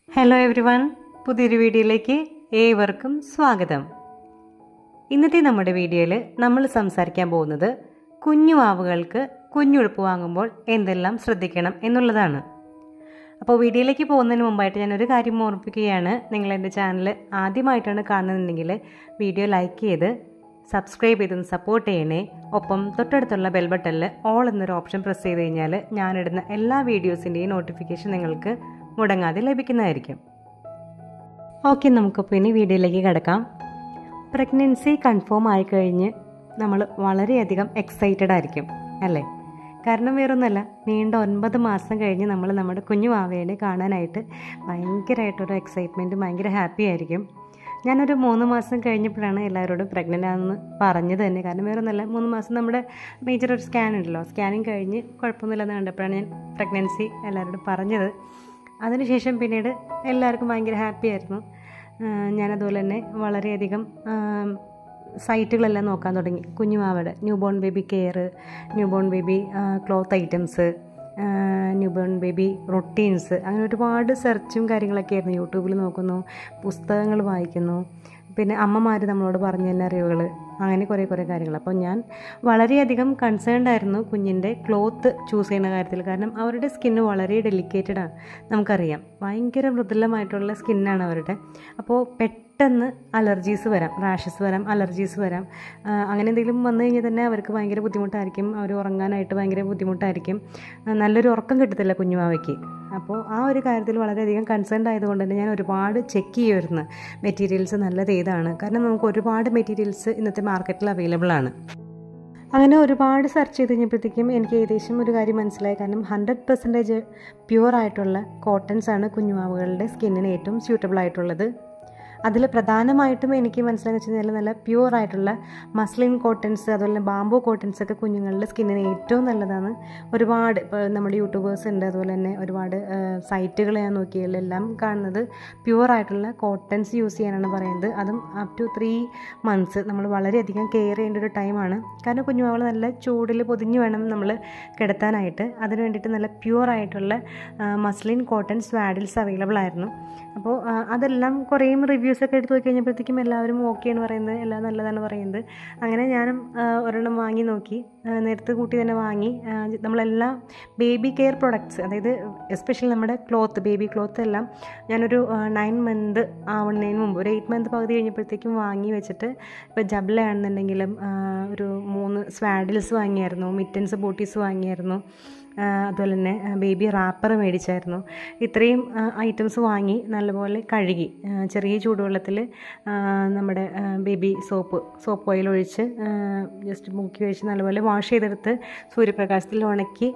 hello every one പുതിയൊരു വീഡിയോയിലേക്ക് ഏവർക്കും സ്വാഗതം ഇന്നത്തെ നമ്മുടെ വീഡിയോയിൽ നമ്മൾ സംസാരിക്കാൻ പോകുന്നത് കുഞ്ഞുവാവുകൾക്ക് കുഞ്ഞുടുപ്പ് വാങ്ങുമ്പോൾ എന്തെല്ലാം ശ്രദ്ധിക്കണം എന്നുള്ളതാണ് അപ്പോൾ വീഡിയോയിലേക്ക് പോകുന്നതിന് മുമ്പായിട്ട് ഞാനൊരു കാര്യം ഓർമ്മിപ്പിക്കുകയാണ് നിങ്ങൾ എൻ്റെ ചാനൽ ആദ്യമായിട്ടാണ് കാണുന്നുണ്ടെങ്കിൽ വീഡിയോ ലൈക്ക് ചെയ്ത് സബ്സ്ക്രൈബ് ചെയ്തൊന്ന് സപ്പോർട്ട് ചെയ്യണേ ഒപ്പം തൊട്ടടുത്തുള്ള ബെൽ ബട്ടണിൽ ഓൾ എന്നൊരു ഓപ്ഷൻ പ്രസ് ചെയ്ത് കഴിഞ്ഞാൽ ഞാനിടുന്ന എല്ലാ വീഡിയോസിൻ്റെയും നോട്ടിഫിക്കേഷൻ നിങ്ങൾക്ക് മുടങ്ങാതെ ലഭിക്കുന്നതായിരിക്കും ഓക്കെ നമുക്കപ്പോൾ ഇനി വീഡിയോയിലേക്ക് കിടക്കാം പ്രഗ്നൻസി കൺഫേം ആയിക്കഴിഞ്ഞ് നമ്മൾ വളരെയധികം എക്സൈറ്റഡ് ആയിരിക്കും അല്ലേ കാരണം വേറൊന്നുമല്ല നീണ്ട ഒൻപത് മാസം കഴിഞ്ഞ് നമ്മൾ നമ്മുടെ കുഞ്ഞു വാവയെ കാണാനായിട്ട് ഭയങ്കരമായിട്ടൊരു എക്സൈറ്റ്മെൻറ്റ് ഭയങ്കര ഹാപ്പി ആയിരിക്കും ഞാനൊരു മൂന്ന് മാസം കഴിഞ്ഞപ്പോഴാണ് എല്ലാവരോടും പ്രഗ്നൻ്റ് ആണെന്ന് പറഞ്ഞത് തന്നെ കാരണം വേറെ ഒന്നല്ല മൂന്ന് മാസം നമ്മുടെ മേജർ ഒരു സ്കാൻ ഉണ്ടല്ലോ സ്കാനിങ് കഴിഞ്ഞ് കുഴപ്പമൊന്നുമില്ലെന്ന് കണ്ടപ്പോഴാണ് ഞാൻ പ്രഗ്നൻസി എല്ലാവരോടും പറഞ്ഞത് അതിനുശേഷം പിന്നീട് എല്ലാവർക്കും ഭയങ്കര ഹാപ്പി ആയിരുന്നു ഞാനതുപോലെ തന്നെ വളരെയധികം സൈറ്റുകളെല്ലാം നോക്കാൻ തുടങ്ങി കുഞ്ഞുമാവയുടെ newborn baby care newborn baby cloth items newborn baby routines അങ്ങനെ ഒരുപാട് സെർച്ചും കാര്യങ്ങളൊക്കെ ആയിരുന്നു യൂട്യൂബിൽ നോക്കുന്നു പുസ്തകങ്ങൾ വായിക്കുന്നു പിന്നെ അമ്മമാർ നമ്മളോട് പറഞ്ഞു തന്നെ അറിവുകൾ അങ്ങനെ കുറേ കുറേ കാര്യങ്ങൾ അപ്പോൾ ഞാൻ വളരെയധികം കൺസേൺഡ് ആയിരുന്നു കുഞ്ഞിൻ്റെ ക്ലോത്ത് ചൂസ് ചെയ്യുന്ന കാര്യത്തിൽ കാരണം അവരുടെ സ്കിന്ന് വളരെ ഡെലിക്കേറ്റഡ് ആണ് നമുക്കറിയാം ഭയങ്കര മൃദുലമായിട്ടുള്ള സ്കിന്നാണ് അവരുടെ അപ്പോൾ പെട്ടെന്ന് അലർജീസ് വരാം റാഷസ് വരാം അലർജീസ് വരാം അങ്ങനെ എന്തെങ്കിലും വന്നു കഴിഞ്ഞാൽ തന്നെ അവർക്ക് ഭയങ്കര ബുദ്ധിമുട്ടായിരിക്കും അവർ ഉറങ്ങാനായിട്ട് ഭയങ്കര ബുദ്ധിമുട്ടായിരിക്കും നല്ലൊരു ഉറക്കം കിട്ടത്തില്ല കുഞ്ഞുമാവയ്ക്ക് അപ്പോൾ ആ ഒരു കാര്യത്തിൽ വളരെയധികം കൺസേൺഡ് ആയതുകൊണ്ട് തന്നെ ഞാൻ ഒരുപാട് ചെക്ക് ചെയ്യുമായിരുന്നു മെറ്റീരിയൽസ് നല്ലത് ഏതാണ് കാരണം നമുക്ക് ഒരുപാട് മെറ്റീരിയൽസ് ഇന്നത്തെ മാർക്കറ്റിൽ അവൈലബിൾ ആണ് അങ്ങനെ ഒരുപാട് സെർച്ച് ചെയ്ത് കഴിഞ്ഞപ്പോഴത്തേക്കും എനിക്ക് ഏകദേശം ഒരു കാര്യം മനസ്സിലായി കാരണം ഹൺഡ്രഡ് പെർസെൻറ്റേജ് പ്യുവർ ആയിട്ടുള്ള കോട്ടൺസ് ആണ് കുഞ്ഞുമാവുകളുടെ സ്കിന്നിന് ഏറ്റവും സ്യൂട്ടബിൾ ആയിട്ടുള്ളത് അതിൽ പ്രധാനമായിട്ടും എനിക്ക് മനസ്സിലായെന്ന് വെച്ച് കഴിഞ്ഞാൽ നല്ല പ്യുവർ ആയിട്ടുള്ള മസ്ലിൻ കോട്ടൺസ് അതുപോലെ ബാംബു കോട്ടൺസ് ഒക്കെ കുഞ്ഞുങ്ങളുടെ സ്കിന്നിന് ഏറ്റവും നല്ലതാണ് ഒരുപാട് ഇപ്പോൾ നമ്മുടെ യൂട്യൂബേഴ്സ് ഉണ്ട് അതുപോലെ തന്നെ ഒരുപാട് സൈറ്റുകൾ ഞാൻ നോക്കിയാലെല്ലാം കാണുന്നത് പ്യുവർ ആയിട്ടുള്ള കോട്ടൺസ് യൂസ് ചെയ്യാനാണ് പറയുന്നത് അതും അപ് ടു ത്രീ മന്ത്സ് നമ്മൾ വളരെയധികം കെയർ ചെയ്യേണ്ട ഒരു ടൈമാണ് കാരണം കുഞ്ഞുമകൾ നല്ല ചൂടിൽ പൊതിഞ്ഞ് വേണം നമ്മൾ കിടത്താനായിട്ട് അതിന് വേണ്ടിയിട്ട് നല്ല പ്യുവർ ആയിട്ടുള്ള മസ്ലിൻ കോട്ടൺ സ്വാഡിൽസ് അവൈലബിൾ ആയിരുന്നു അപ്പോൾ അതെല്ലാം കുറേയും റിവ്യൂസ് ഒക്കെ എടുത്ത് നോക്കി കഴിഞ്ഞപ്പോഴത്തേക്കും എല്ലാവരും ഓക്കെയാണ് പറയുന്നത് എല്ലാം നല്ലതാണ് പറയുന്നത് അങ്ങനെ ഞാനും ഒരെണ്ണം വാങ്ങി നോക്കി നേരത്തെ കൂട്ടി തന്നെ വാങ്ങി നമ്മളെല്ലാം ബേബി കെയർ പ്രൊഡക്ട്സ് അതായത് എസ്പെഷ്യലി നമ്മുടെ ക്ലോത്ത് ബേബി ക്ലോത്ത് എല്ലാം ഞാനൊരു നയൻ മന്ത് ആവുന്നതിന് മുമ്പ് ഒരു എയ്റ്റ് മന്ത് പകുതി കഴിഞ്ഞപ്പോഴത്തേക്കും വാങ്ങി വെച്ചിട്ട് ഇപ്പോൾ ജബ്ല ആണെന്നുണ്ടെങ്കിലും ഒരു മൂന്ന് സ്വാഡിൽസ് വാങ്ങിയായിരുന്നു മിറ്റൻസ് ബോട്ടീസ് വാങ്ങിയായിരുന്നു അതുപോലെ തന്നെ ബേബി റാപ്പർ മേടിച്ചായിരുന്നു ഇത്രയും ഐറ്റംസ് വാങ്ങി നല്ലപോലെ കഴുകി ചെറിയ ചൂടുവെള്ളത്തിൽ നമ്മുടെ ബേബി സോപ്പ് സോപ്പ് ഓയിൽ ഒഴിച്ച് ജസ്റ്റ് മുക്കി വെച്ച് നല്ലപോലെ വാഷ് ചെയ്തെടുത്ത് സൂര്യപ്രകാശത്തിൽ ഉണക്കി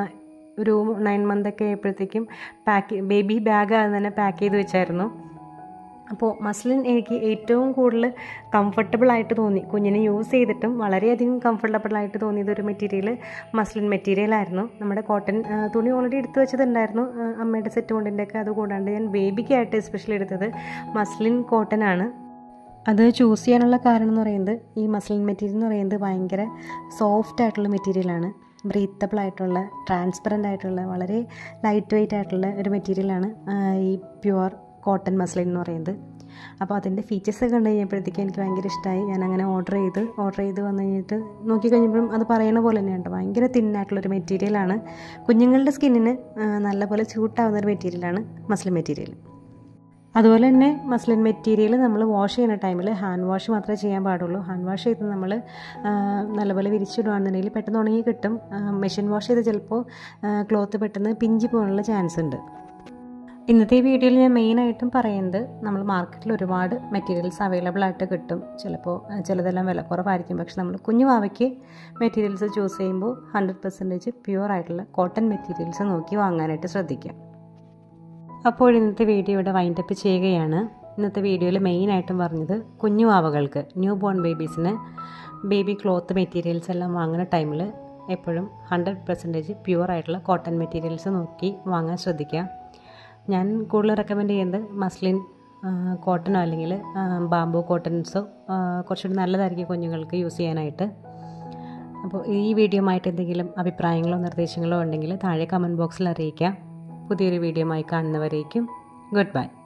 ഒരു നയൻ മന്തൊക്കെ ആയപ്പോഴത്തേക്കും പാക്ക് ബേബി ബാഗ് അത് തന്നെ പാക്ക് ചെയ്ത് വെച്ചായിരുന്നു അപ്പോൾ മസ്ലിൻ എനിക്ക് ഏറ്റവും കൂടുതൽ കംഫർട്ടബിൾ ആയിട്ട് തോന്നി കുഞ്ഞിനെ യൂസ് ചെയ്തിട്ടും വളരെയധികം കംഫർട്ടബിൾ ആയിട്ട് തോന്നിയത് ഒരു മെറ്റീരിയൽ മസ്ലിൻ മെറ്റീരിയൽ ആയിരുന്നു നമ്മുടെ കോട്ടൺ തുണി ഓൾറെഡി എടുത്തു വെച്ചതുണ്ടായിരുന്നു അമ്മയുടെ സെറ്റ് കൊണ്ടിൻ്റെ ഒക്കെ അതുകൂടാണ്ട് ഞാൻ ബേബിക്കായിട്ട് എസ്പെഷ്യലി എടുത്തത് മസ്ലിൻ കോട്ടൺ ആണ് അത് ചൂസ് ചെയ്യാനുള്ള കാരണം എന്ന് പറയുന്നത് ഈ മസ്ലിൻ മെറ്റീരിയൽ എന്ന് പറയുന്നത് ഭയങ്കര സോഫ്റ്റ് ആയിട്ടുള്ള മെറ്റീരിയലാണ് ബ്രീത്തബിൾ ആയിട്ടുള്ള ട്രാൻസ്പെറൻ്റ് ആയിട്ടുള്ള വളരെ ലൈറ്റ് വെയ്റ്റ് ആയിട്ടുള്ള ഒരു മെറ്റീരിയലാണ് ഈ പ്യുവർ കോട്ടൺ മസ്ലിൻ എന്ന് പറയുന്നത് അപ്പോൾ അതിൻ്റെ ഫീച്ചേഴ്സ് കണ്ടു കഴിഞ്ഞപ്പോഴത്തേക്കും എനിക്ക് ഭയങ്കര ഇഷ്ടമായി ഞാൻ അങ്ങനെ ഓർഡർ ചെയ്ത് ഓർഡർ ചെയ്ത് വന്നു കഴിഞ്ഞിട്ട് നോക്കി കഴിഞ്ഞപ്പോഴും അത് പറയുന്ന പോലെ തന്നെയാണ് ഭയങ്കര തിന്നായിട്ടുള്ളൊരു മെറ്റീരിയലാണ് കുഞ്ഞുങ്ങളുടെ സ്കിന്നിന് നല്ലപോലെ സ്യൂട്ടാവുന്ന ഒരു മെറ്റീരിയലാണ് മസ്ലിൻ മെറ്റീരിയൽ അതുപോലെ തന്നെ മസ്ലിൻ മെറ്റീരിയൽ നമ്മൾ വാഷ് ചെയ്യുന്ന ടൈമിൽ ഹാൻഡ് വാഷ് മാത്രമേ ചെയ്യാൻ പാടുള്ളൂ ഹാൻഡ് വാഷ് ചെയ്ത് നമ്മൾ നല്ലപോലെ വിരിച്ചിടുകയാണെന്നുണ്ടെങ്കിൽ പെട്ടെന്ന് ഉണങ്ങി കിട്ടും മെഷീൻ വാഷ് ചെയ്ത് ചിലപ്പോൾ ക്ലോത്ത് പെട്ടെന്ന് പിഞ്ചി പോകാനുള്ള ചാൻസ് ഉണ്ട് ഇന്നത്തെ വീഡിയോയിൽ ഞാൻ മെയിനായിട്ടും പറയുന്നത് നമ്മൾ മാർക്കറ്റിൽ ഒരുപാട് മെറ്റീരിയൽസ് അവൈലബിൾ ആയിട്ട് കിട്ടും ചിലപ്പോൾ ചിലതെല്ലാം വില കുറവായിരിക്കും പക്ഷെ നമ്മൾ കുഞ്ഞു വാവയ്ക്ക് മെറ്റീരിയൽസ് ചൂസ് ചെയ്യുമ്പോൾ ഹൺഡ്രഡ് പെർസെൻറ്റേജ് പ്യുവർ ആയിട്ടുള്ള കോട്ടൺ മെറ്റീരിയൽസ് നോക്കി വാങ്ങാനായിട്ട് ശ്രദ്ധിക്കുക അപ്പോൾ ഇന്നത്തെ വീഡിയോ ഇവിടെ വൈൻഡപ്പ് ചെയ്യുകയാണ് ഇന്നത്തെ വീഡിയോയിൽ മെയിനായിട്ടും പറഞ്ഞത് കുഞ്ഞു വാവകൾക്ക് ന്യൂ ബോൺ ബേബീസിന് ബേബി ക്ലോത്ത് മെറ്റീരിയൽസ് എല്ലാം വാങ്ങുന്ന ടൈമിൽ എപ്പോഴും ഹൺഡ്രഡ് പെർസെൻറ്റേജ് പ്യുവർ ആയിട്ടുള്ള കോട്ടൺ മെറ്റീരിയൽസ് നോക്കി വാങ്ങാൻ ശ്രദ്ധിക്കുക ഞാൻ കൂടുതൽ റെക്കമെൻഡ് ചെയ്യുന്നത് മസ്ലിൻ കോട്ടണോ അല്ലെങ്കിൽ ബാംബു കോട്ടൺസോ കുറച്ചുകൂടി നല്ലതായിരിക്കും കുഞ്ഞുങ്ങൾക്ക് യൂസ് ചെയ്യാനായിട്ട് അപ്പോൾ ഈ വീഡിയോയുമായിട്ട് എന്തെങ്കിലും അഭിപ്രായങ്ങളോ നിർദ്ദേശങ്ങളോ ഉണ്ടെങ്കിൽ താഴെ കമൻറ്റ് ബോക്സിൽ അറിയിക്കാം പുതിയൊരു വീഡിയോയുമായി കാണുന്നവരേക്കും ഗുഡ് ബൈ